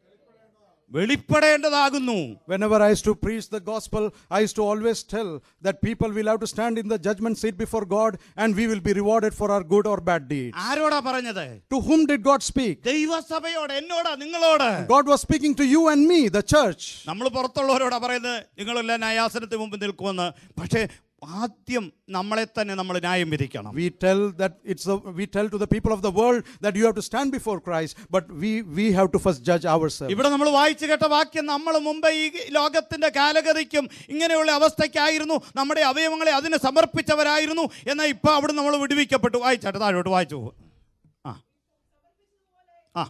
വെളിപ്പെടേണ്ടതാകുന്നു Whenever I used to preach the gospel, I used to always tell that people will have to stand in the judgment seat before God and we will be rewarded for our good or bad deeds. ആരോടാ പറഞ്ഞത് To whom did God speak? ദൈവസഭയോട് എന്നോടാ നിങ്ങളോട് God was speaking to you and me, the church. നമ്മൾ പുറത്തുള്ളവരോടാ പറയുന്നത് നിങ്ങളെല്ലാം ന്യായാസനത്തിന് മുമ്പ് നിൽക്കുമെന്ന് പക്ഷേ ആദ്യം നമ്മളെ തന്നെ നമ്മൾ ന്യായം വിധിക്കണം We tell that it's the, we tell to the people of the world that you have to stand before Christ, but we we have to first judge ourselves. ഇവിടെ നമ്മൾ വായിച്ചു കേട്ട വാക്യം നമ്മൾ മുമ്പ് ഈ ലോകത്തിന്റെ കാലഗതിക്കും ഇങ്ങനെയുള്ള അവസ്ഥയ്ക്കായിരുന്നു നമ്മുടെ അവയവങ്ങളെ അതിന് സമർപ്പിച്ചവരായിരുന്നു എന്നാൽ ഇപ്പൊ അവിടെ നമ്മൾ വിടുവിക്കപ്പെട്ടു വായിച്ചാട്ടെ താഴോട്ട് വായിച്ചു പോകും ആ ആ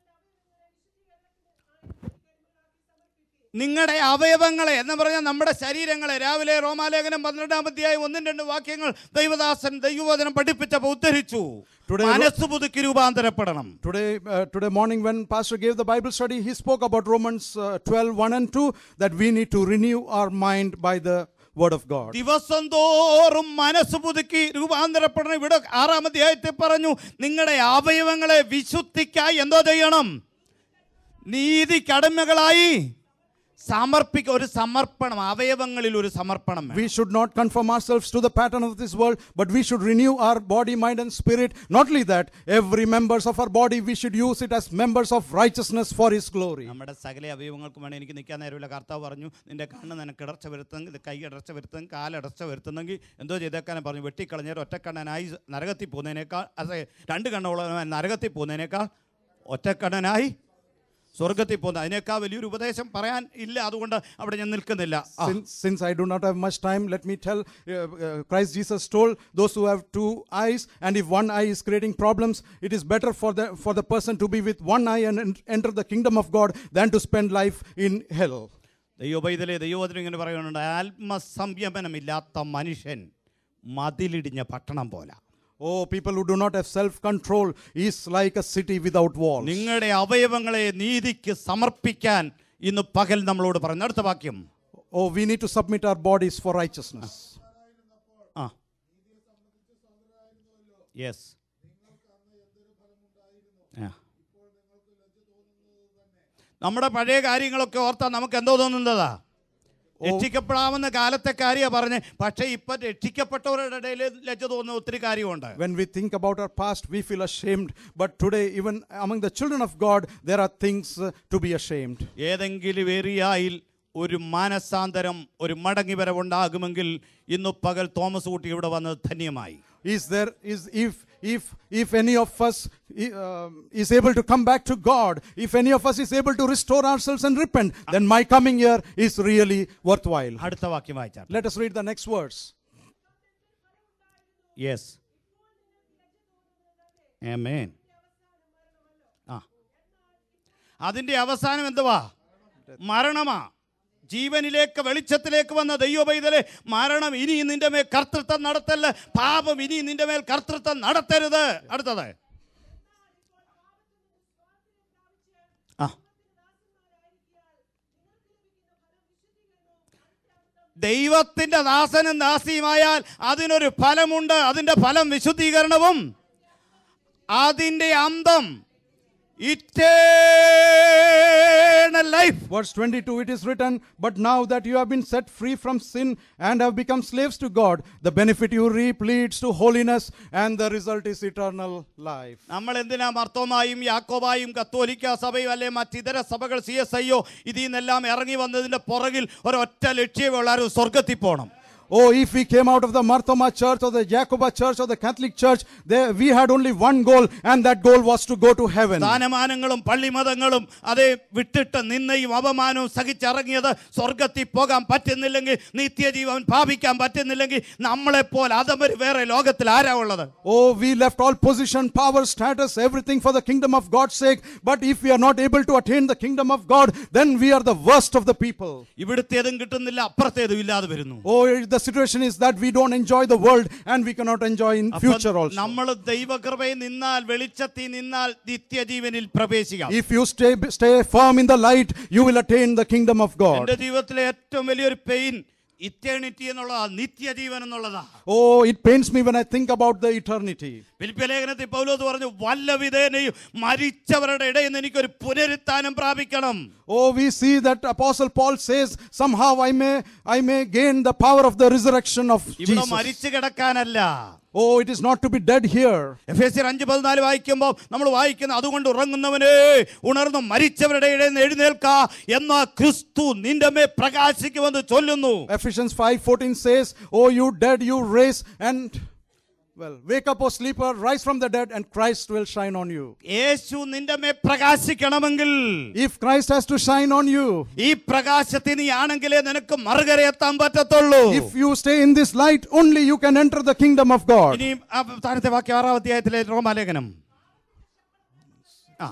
നിങ്ങളുടെ അവയവങ്ങളെ എന്ന് പറഞ്ഞാൽ നമ്മുടെ ശരീരങ്ങളെ രാവിലെ റോമാലേഖനം പന്ത്രണ്ടാം അധ്യായം ഒന്നും രണ്ട് വാക്യങ്ങൾ ദൈവദാസൻ ദൈവവചനം പഠിപ്പിച്ചപ്പോൾ ഉദ്ധരിച്ചു Today- മനസ്സ് പുതുക്കി രൂപാന്തരപ്പെടണം Today, uh, today morning, when Pastor gave the Bible study, he spoke about Romans uh, 12 1 and 2 that we need to renew our mind by the Word of God. ദിവസം തോറും മനസ്സ് പുതുക്കി രൂപാന്തരപ്പെടണം ഇവിടെ ആറാം അധ്യായത്തിൽ പറഞ്ഞു നിങ്ങളുടെ അവയവങ്ങളെ വിശുദ്ധിക്കായി എന്തോ ചെയ്യണം നീതി കടമകളായി സമർപ്പിക്ക ഒരു സമർപ്പണം അവയവങ്ങളിൽ ഒരു സമർപ്പണം വേണം. We should not conform ourselves to the pattern of this world, but we should renew our body, mind, and spirit. Not only that, every members of our body, we should use it as members of righteousness for His glory. നമ്മുടെ സകല അവയവങ്ങൾക്കും വേണം എനിക്ക് നിൽക്കാൻ നേരമില്ല കർത്താവ് പറഞ്ഞു നിന്റെ കണ്ണ് നിനക്ക് ഇടർച്ച വരുത്തുന്നെങ്കിൽ ഇത് കൈ ഇടർച്ച വരുത്തുന്നെങ്കിൽ കാലിടർച്ച വരുത്തുന്നെങ്കിൽ എന്തോ ചെയ്തേക്കാനെ പറഞ്ഞു വെട്ടിക്കളഞ്ഞേരം ഒറ്റക്കണ്ണനായി നരകത്തിൽ പോകുന്നതിനേക്കാൾ അതെ രണ്ട് കണ്ണുള്ളവൻ നരകത്തിൽ പോകുന്നതിനേക്കാൾ ഒറ്റക്കണ്ണനായി സ്വർഗത്തിൽ പോകുന്നത് അതിനേക്കാൾ വലിയൊരു ഉപദേശം പറയാൻ ഇല്ല അതുകൊണ്ട് അവിടെ ഞാൻ നിൽക്കുന്നില്ല ആ, Since, since I do not have much time, let me tell uh, uh, Christ Jesus told those who have two eyes, and if one eye is creating problems, it is better for the, for the person to be with one eye and en- enter the kingdom of God than to spend life in hell. ദൈവപൈതലെ ദൈവവചനം ഇങ്ങനെ പറയുന്നുണ്ട് ആത്മസംയമനമില്ലാത്ത മനുഷ്യൻ മതിലിടിഞ്ഞ പട്ടണം പോലെ Oh, people who do not have self control is like a city without walls. നിങ്ങളുടെ അവയവങ്ങളെ നീതിക്ക് സമർപ്പിക്കാൻ ഇന്ന് പകൽ നമ്മളോട് പറയുന്നു അടുത്ത വാക്യം Oh, we need to submit our bodies for righteousness. ആ യെസ് നമ്മുടെ പഴയ കാര്യങ്ങളൊക്കെ ഓർത്താൽ നമുക്ക് എന്തോ തോന്നുന്നതാ രക്ഷിക്കപ്പെടാവുന്ന കാലത്തെ കാര്യമാണ് പറഞ്ഞ് പക്ഷേ ഇപ്പൊ രക്ഷിക്കപ്പെട്ടവരുടെ ഇടയിൽ ലജ്ജ തോന്നുന്ന ഒത്തിരി കാര്യമുണ്ട് When we think about our past, we feel ashamed. But today, even among the children of God, there are things uh, to be ashamed. ഏതെങ്കിലും ഏരിയയിൽ ഒരു മാനസാന്തരം ഒരു മടങ്ങി വരവുണ്ടാകുമെങ്കിൽ ഇന്ന് പകൽ തോമസ് കുട്ടി ഇവിടെ വന്നത് ധന്യമായി Is there is if if if any of us uh, is able to come back to God, if any of us is able to restore ourselves and repent, then my coming here is really worthwhile. അടുത്ത വാക്യം വായിച്ചാൽ Let us read the next verse. Yes amen ആ അതിന്റെ അവസാനം എന്തുവാ മരണമാ ജീവനിലേക്ക് വെളിച്ചത്തിലേക്ക് വന്ന ദൈവപൈതലെ മരണം ഇനി നിന്റെ മേൽ കർത്തൃത്വം നടത്തല്ല പാപം ഇനി നിന്റെ മേൽ കർത്തൃത്വം നടത്തരുത് അടുത്തത് ആ ദൈവത്തിന്റെ ദാസനും ദാസിയുമായാൽ അതിനൊരു ഫലമുണ്ട് അതിന്റെ ഫലം വിശുദ്ധീകരണവും അതിന്റെ അന്തം eternal life Verse 22 it is written, But now that you have been set free from sin and have become slaves to God, the benefit you reap leads to holiness, and the result is eternal life. നമ്മൾ എന്തിനാ മർത്തോമായും യാക്കോബായും കത്തോലിക്ക സഭയും അല്ലെ മറ്റിതര സഭകൾ C S ഐയോ ഇതിൽ നിന്നെല്ലാം ഇറങ്ങി വന്നതിന്റെ പുറകിൽ ഒരൊറ്റ ലക്ഷ്യമേ ഉള്ളാരും സ്വർഗത്തിൽ പോകണം Oh, if we came out of the Marthoma church or the Jacoba church or the Catholic church, there, we had only one goal, and that goal was to go to heaven. സ്ഥാനമാനങ്ങളും പള്ളിമതങ്ങളും അതേ വിട്ടിട്ട് നിന്നയും അപമാനവും സഹിച്ചിറങ്ങിയത് സ്വർഗത്തിൽ പോകാൻ പറ്റുന്നില്ലെങ്കിൽ നിത്യജീവൻ ഭാവിക്കാൻ പറ്റുന്നില്ലെങ്കിൽ നമ്മളെപ്പോലെ അതമര് വേറെ ലോകത്തിൽ ആരാ ഉള്ളത് Oh, we left all position, power, status, everything for the kingdom of God's sake. But if we are not able to attain the kingdom of God, then we are the worst of the people. ഇവിടുത്തേതും കിട്ടുന്നില്ല അപ്പുറത്തേതും ഇല്ലാതെ വരുന്നു Oh, the situation is that we don't enjoy the world and we cannot enjoy in future also. നമ്മൾ ദൈവകൃപയിൽ നിന്നാൽ വെളിച്ചത്തിൽ നിന്നാൽ നിത്യജീവനിൽ പ്രവേശിക്കാം If you stay, stay firm in the light, you will attain the kingdom of God. എന്റെ ജീവിതത്തിലെ ഏറ്റവും വലിയൊരു പെയിൻ ഇറ്റേണിറ്റി എന്നുള്ളതാ നിത്യജീവൻ എന്നുള്ളതാ Oh, it pains me when I think about the eternity. ഫിലിപ്പിയ ലേഖനത്തിൽ പൗലോസ് പറഞ്ഞു വല്ല വിധേനയും മരിച്ചവരുടെ ഇടയിൽ നിന്ന് എനിക്കൊരു പുനരുത്ഥാനം പ്രാപിക്കണം Oh, we see that Apostle Paul says, somehow I may, I may gain the power of the resurrection of ഇവിടെ Jesus. മരിച്ചു കിടക്കാനല്ല Oh, it is not to be dead here. F S അഞ്ച് പതിനാല് വായിക്കുമ്പോൾ നമ്മൾ വായിക്കുന്ന അതുകൊണ്ട് ഉറങ്ങുന്നവനെ ഉണർന്നു മരിച്ചവരുടെ ഇടയിൽ നിന്ന് എഴുന്നേൽക്ക എന്ന ക്രിസ്തു നിന്റെ മേ പ്രകാശിക്കുമെന്ന് ചൊല്ലുന്നു Ephesians 5:14 says, "Oh, you dead, you raise and well, wake up, O sleeper, rise from the dead, and Christ will shine on you." യേശു നിന്റെ മേ പ്രകാശിക്കണമെങ്കിൽ If Christ has to shine on you, ഈ പ്രകാശത്തിൽ നീ ആണെങ്കിലേ നിനക്ക് മറുകരയെത്താൻ പറ്റത്തുള്ളൂ if you stay in this light, only you can enter the kingdom of God. ഇനി ആ താഴത്തെ വാക്യം ആറാം അധ്യായത്തിലെ റോമാലേഖനം ആ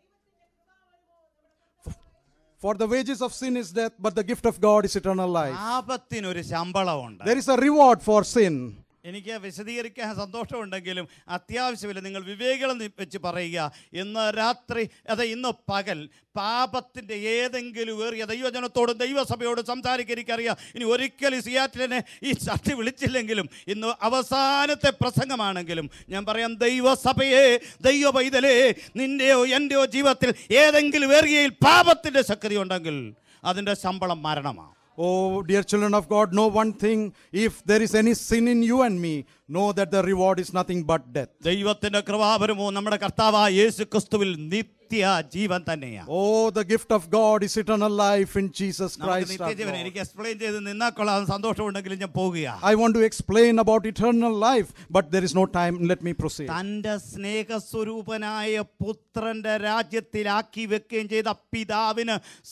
For the wages of sin is death, but the gift of God is eternal life. പാപത്തിനൊരു ശമ്പളമുണ്ട് There is a reward for sin. എനിക്ക് വിശദീകരിക്കാൻ സന്തോഷമുണ്ടെങ്കിലും അത്യാവശ്യമില്ല നിങ്ങൾ വിവേകികളെ നി- വെച്ച് പറയുക ഇന്ന് രാത്രി അതെ ഇന്ന് പകൽ പാപത്തിൻ്റെ ഏതെങ്കിലും ഏറിയ ദൈവജനത്തോടും ദൈവസഭയോടും സംസാരിക്കാൻ എനിക്കറിയാം ഇനി ഒരിക്കലും സിയാറ്റിലിനെ ഈ ചട്ടി വിളിച്ചില്ലെങ്കിലും ഇന്ന് അവസാനത്തെ പ്രസംഗമാണെങ്കിലും ഞാൻ പറയാം ദൈവസഭയെ ദൈവ പൈതലേ നിൻ്റെയോ എൻ്റെയോ ജീവിതത്തിൽ ഏതെങ്കിലും ഏറിയയിൽ പാപത്തിൻ്റെ ശക്തി ഉണ്ടെങ്കിൽ അതിൻ്റെ ശമ്പളം മരണമാണ് Oh, dear children of God, know one thing if there is any sin in you and me, know that the reward is nothing but death. ദൈവത്തിന്റെ കൃപാപരമോ നമ്മുടെ കർത്താവായ യേശു ക്രിസ്തുവിൽ നിത്യ ജീവൻ തന്നെയാണ് Oh, the gift of God is eternal life in Jesus നമുക്ക് Christ. our നിത്യജീവൻ Lord. എനിക്ക് explain ചെയ്ത് നിന്നാ കൊള്ളാം സന്തോഷമുണ്ടെങ്കിലും ഞാൻ പോകുക I want to explain about eternal life, but there is no time. Let me proceed. തന്റെ സ്നേഹസ്വരൂപനായ പുത്രന്റെ രാജ്യത്തിലാക്കി വെക്കുകയും ചെയ്ത പിതാവിന്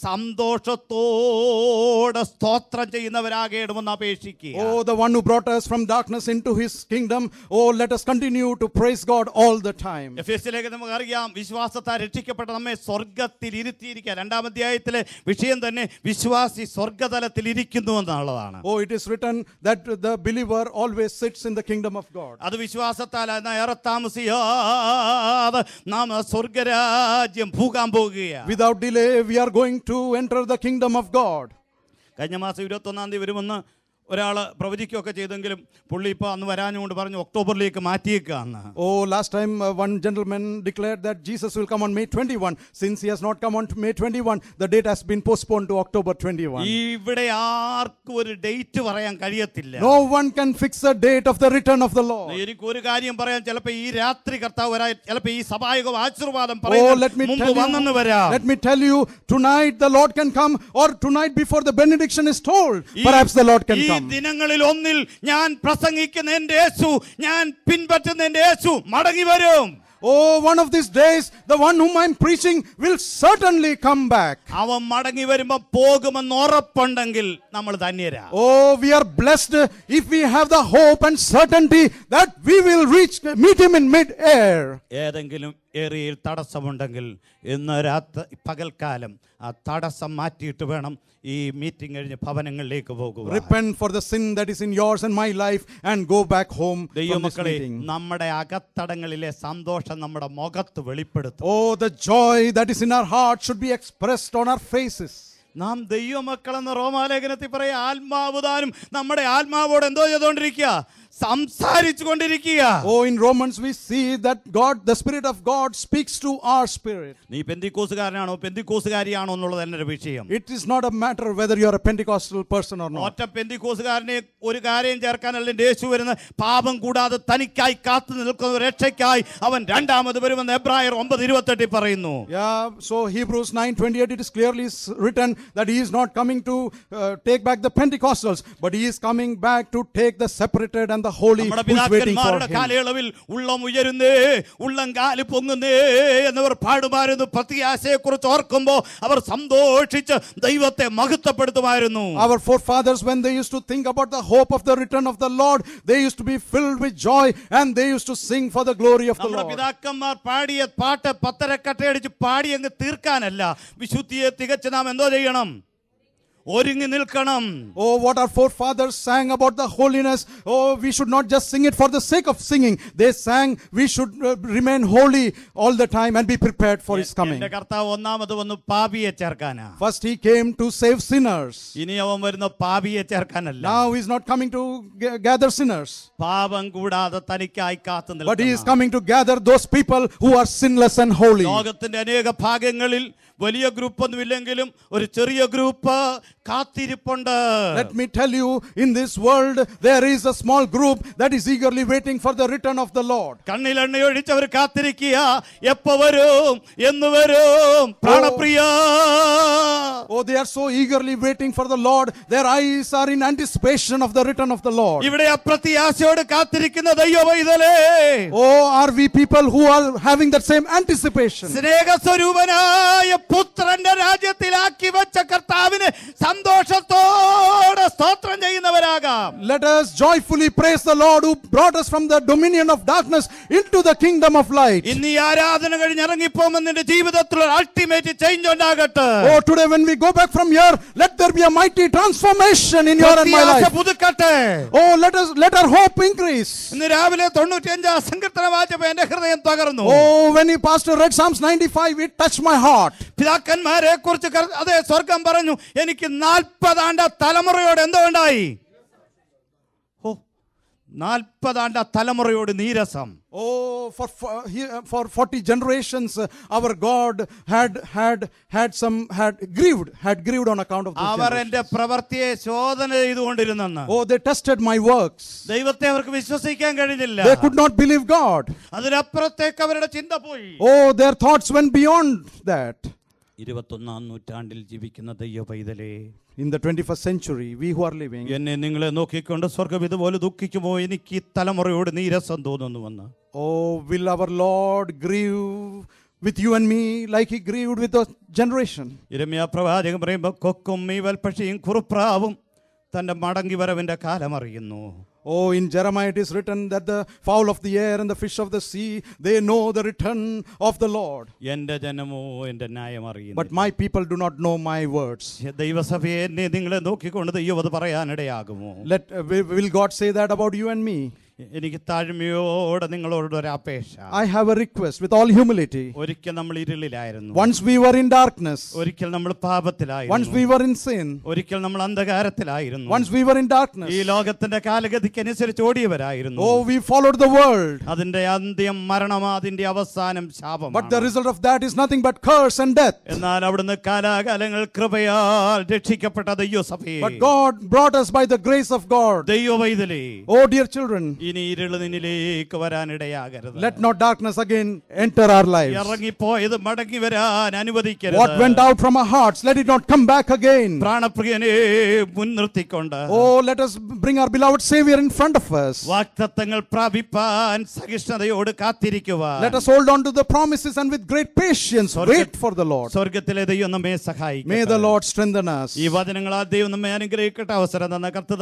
സന്തോഷത്തോടെ സ്തോത്രം ചെയ്യുന്നവരാകേണമെന്ന് അപേക്ഷിക്കുക Oh, the one who brought us from darkness into his kingdom. Oh, let us continue to praise God all the time. F S ലേക്ക് നമുക്കറിയാം വിശ്വാസത്താൽ രക്ഷിക്കപ്പെട്ട നമ്മെ സ്വർഗത്തിൽ ഇരുത്തിയിരിക്കുക രണ്ടാം അധ്യായത്തിലെ വിഷയം തന്നെ വിശ്വാസി സ്വർഗതലത്തിൽ ഇരിക്കുന്നു എന്നുള്ളതാണ് Oh, it is written that the believer always sits in the kingdom of God. അത് വിശ്വാസത്താൽ എന്നാൽ ഏറെ താമസിയാതെ നാം ആ സ്വർഗരാജ്യം ഭൂകാൻ പോകുകയാണ് Without delay, we are going to enter the kingdom of God. കഴിഞ്ഞ മാസം ഇരുപത്തൊന്നാം തീയതി വരുമെന്ന് ഒരാൾ പ്രവചിക്കുകയൊക്കെ ചെയ്തെങ്കിലും പുള്ളി ഇപ്പോൾ അന്ന് വരാഞ്ഞുകൊണ്ട് പറഞ്ഞു ഒക്ടോബറിലേക്ക് മാറ്റിയേക്കാന്ന് Oh, last time uh, one gentleman declared that Jesus will come on May 21. Since he has not come on to May 21, the date has been postponed to October 21. ഇവിടെ ആർക്കും ഒരു ഡേറ്റ് പറയാൻ കഴിയത്തില്ല No one can fix a date of the return of the Lord. എനിക്ക് ഒരു കാര്യം പറയാം ചിലപ്പോ ഈ രാത്രി കർത്താവ് വരാൻ ചിലപ്പോ ഈ സഭായകം ആശീർവാദം Oh, let പറയുന്ന me മുമ്പ് tell വന്നെന്ന് you, വരാം let me tell you, tonight the Lord can come, or tonight before the benediction is told, ഈ- perhaps the Lord can ഈ come. ദിനങ്ങളിൽ ഒന്നിൽ ഞാൻ പ്രസംഗിക്കുന്ന എന്റെ യേശു ഞാൻ പിൻപറ്റുന്ന എന്റെ യേശു മടങ്ങി വരും Oh, one of these days, the one whom I'm preaching will certainly come back. അവൻ മടങ്ങി വരുമ്പോ പോകുമെന്ന് ഉറപ്പുണ്ടെങ്കിൽ നമ്മൾ ധന്യരാ Oh, we are blessed if we have the hope and certainty that we will reach, meet him in mid-air. ഏതെങ്കിലും ഏറിയയിൽ തടസ്സമുണ്ടെങ്കിൽ ഇന്ന് രാത്രി പകൽക്കാലം ആ തടസ്സം മാറ്റിയിട്ട് വേണം ഈ മീറ്റിംഗ് കഴിഞ്ഞ് ഭവനങ്ങളിലേക്ക് പോകുക Repent for the sin that is in yours and my life and go back home from this ദൈവമക്കളെ meeting. നമ്മുടെ അകത്തടങ്ങളിലെ സന്തോഷം നമ്മുടെ മുഖത്ത് വെളിപ്പെടുത്തും Oh, the joy that is in our heart should be expressed on our faces. നാം ദൈവമക്കളെന്ന് റോമാലേഖനത്തിൽ പറയാം ആത്മാവ് താനും നമ്മുടെ ആത്മാവോട് എന്തോ ചെയ്തുകൊണ്ടിരിക്കുക സംസാരിച്ചു കൊണ്ടിരിക്കുക Oh, in Romans we see that God, the Spirit of God speaks to our spirit. നീ പെന്തിക്കോസുകാരനാണോ പെന്തിക്കോസുകാരിയാണോ എന്നുള്ളത് തന്നെ ഒരു വിഷയം It is not a matter whether you are a Pentecostal person or not. ഒറ്റ പെന്തിക്കോസുകാരനെ ഒരു കാര്യം ചേർക്കാനല്ല എൻ്റെ യേശു വരുന്ന പാപം കൂടാതെ തനിക്കായി കാത്തു നിൽക്കുന്ന രക്ഷയ്ക്കായി അവൻ രണ്ടാമത് വരുമെന്ന് എബ്രായർ ഒമ്പത് ഇരുപത്തെട്ടിൽ പറയുന്നു Yeah, so Hebrews 9:28 it is clearly s- written that he is not coming to uh, take back the Pentecostals, but he is coming back to take the separated and the holy നമ്മുടെ who is waiting for പിതാക്കന്മാരുടെ him. കാലയളവിൽ ഉള്ളം ഉയരുന്നേ ഉള്ളം കാല് പൊങ്ങുന്നേ എന്നവർ പാടുമായിരുന്നു പ്രത്യാശയെ കുറിച്ച് ഓർക്കുമ്പോൾ അവർ സന്തോഷിച്ച് ദൈവത്തെ മഹത്വപ്പെടുത്തുമായിരുന്നു Our forefathers, when they used to think about the hope of the return of the Lord, they used to be filled with joy and they used to sing for the glory of the നമ്മുടെ Lord. പിതാക്കന്മാർ പാടിയ പാട്ട് പത്തരക്കട്ടയടിച്ച് പാടി അങ്ങ് തീർക്കാനല്ല വിശുദ്ധിയെ തികച്ച് നാം എന്തോ ചെയ്യണം ഒരുങ്ങി നിൽക്കണം Oh, what our forefathers sang about the holiness. Oh, we should not just sing it for the sake of singing. They sang, we should uh, remain holy all the time and be prepared for his coming. എന്റെ കർത്താവ് ഒന്നാമത് വന്ന് പാപിയെ ചേർക്കാനാ First, he came to save sinners. ഇനി അവൻ വരുന്ന പാപിയെ ചേർക്കാനല്ല Now, he's not coming to g- gather sinners, പാപം കൂടാതെ തനിക്കായി കാത്തു but he is നിൽക്കുന്ന coming to gather those people who are sinless and holy. ലോകത്തിന്റെ അനേക ഭാഗങ്ങളിൽ വലിയ ഗ്രൂപ്പ് ഒന്നുമില്ലെങ്കിലും ഒരു ചെറിയ ഗ്രൂപ്പ് കാത്തിരിപ്പുണ്ട് Let me tell you, in this world, there is a small group that is eagerly waiting for the return of the Lord. കണ്ണിലെണ്ണ ഒഴിച്ചവർ കാത്തിരിക്കുക എപ്പോ വരും എന്ന് വരും പ്രാണപ്രിയ Oh, they are so eagerly waiting for the Lord. Their eyes are in anticipation of the return of the Lord. ഇവിടെ അപ്രത്യാശയോട് കാത്തിരിക്കുന്ന ദൈവ പൈതലേ Oh, are we people who are having that same anticipation? സ്നേഹസ്വരൂപനായ പുത്രന്റെ രാജ്യത്തിലാക്കി വെച്ച കർത്താവിന് സന്തോഷത്തോടെ സ്തോത്രം ചെയ്യുന്നവരാകാം Let us joyfully praise the Lord who brought us from the dominion of darkness into the kingdom of light. ഇന്ന് ഈ ആരാധന കഴിഞ്ഞ് ഇറങ്ങിപ്പോകുമ്പോൾ നിന്റെ ജീവിതത്തിൽ ഒരു അൾട്ടിമേറ്റ് ചേഞ്ച് ഉണ്ടാകട്ടെ Oh, today when we go back from here, let there be a mighty transformation in your and my പ്രത്യാശ life. പുതുക്കട്ടെ Oh, let us let our hope increase. ഇന്ന് രാവിലെ തൊണ്ണൂറ്റിയഞ്ചാം സങ്കീർത്തനം വായിച്ചപ്പോ എന്റെ ഹൃദയം തകർന്നു Oh, when he pastor read Psalms 95, it touched my heart. പിതാക്കന്മാരെ കുറിച്ച് അതെ സ്വർഗം പറഞ്ഞു എനിക്ക് നാൽപ്പതാണ്ട തലമുറയോട് എന്തോ ഉണ്ടായി ഓ നാൽപ്പതാണ്ട് തലമുറയോട് നീരസം Oh, for, for, he- for 40 generations, uh, our God had, had, had some, had grieved, had grieved on account of this. Our generation. എന്റെ പ്രവൃത്തിയെ ശോധന ചെയ്തുകൊണ്ടിരുന്നെന്ന് Oh, they tested my works. ദൈവത്തെ അവർക്ക് വിശ്വസിക്കാൻ കഴിഞ്ഞില്ല They could not believe God. അതിനപ്പുറത്തേക്ക് അവരുടെ ചിന്ത പോയി Oh, their thoughts went beyond that. ഇരുപത്തൊന്നാം നൂറ്റാണ്ടിൽ ജീവിക്കുന്ന ദൈവ പൈതലേ In the 21st century, we who are living, എന്നെ നിങ്ങളെ നോക്കിക്കൊണ്ട് സ്വർഗം ഇതുപോലെ ദുഃഖിക്കുമോ എനിക്ക് ഈ തലമുറയോട് നീരസം തോന്നുന്നുവെന്ന് oh, will our Lord grieve with you and me like he grieved with the generation? ഇരമ്യ പ്രവാചകൻ പറയുമ്പോൾ കൊക്കും മീവൽപക്ഷിയും കുറുപ്രാവും തന്റെ മടങ്ങി വരവിന്റെ കാലം അറിയുന്നു Oh, in Jeremiah it is written that the fowl of the air and the fish of the sea, they know the return of the Lord. എന്റെ ജനമോ എന്റെ ന്യായം അറിയുന്നു But my people do not know my words. ദൈവസഭയെ എന്നെ നിങ്ങളെ നോക്കിക്കൊണ്ട് ദൈവം അത് പറയാനിടയാകുമോ Let, uh, will will God say that about you and me? എനിക്ക് താഴ്മയോടെ നിങ്ങളോട് ഒരു അപേക്ഷ I have a request with all humility. ഒരിക്കൽ നമ്മൾ ഇരുളിലായിരുന്നു Once we were in darkness, ഒരിക്കൽ നമ്മൾ once പാപത്തിലായിരുന്നു we were in sin, ഒരിക്കൽ നമ്മൾ അന്ധകാരത്തിലായിരുന്നു once we were in darkness. ഈ ലോകത്തിന്റെ കാലഗതിക്ക് അനുസരിച്ച് ഓടിയവരായിരുന്നു Oh, we followed the world. അതിന്റെ അന്ത്യം മരണം അതിന്റെ അവസാനം ശാപം But the result of that is nothing but curse and death. എന്നാൽ അവിടുന്ന് കാലാകാലങ്ങൾ കൃപയാൽ രക്ഷിക്കപ്പെട്ട ദൈവസഭയെ But God brought us by the grace of God. ദൈവവൈതലേ Oh, dear children, ഇനി ഇരുള് നിന്നിലേക്ക് വരാനിടയാകരുത് let not darkness again enter our lives. ഇറങ്ങിപ്പോയത് മടങ്ങി വരാൻ What അനുവദിക്കരുത് went out from our hearts, let it not come back again. പ്രാണപ്രിയനെ മുൻനിർത്തിക്കൊണ്ട് Oh, let us bring our beloved Savior in front of us. വാക്തത്വങ്ങൾ പ്രാപിപ്പാൻ സഹിഷ്ണുതയോട് കാത്തിരിക്കുവാൻ Let us hold on to the promises and with great patience wait for the Lord. സ്വർഗത്തിലെ ദൈവം നമ്മെ May the സഹായിക്കും Lord strengthen us. ഈ വചനങ്ങളാൽ ദൈവം നമ്മെ അനുഗ്രഹിക്കട്ടെ അവസരം തന്ന കർത്തൃ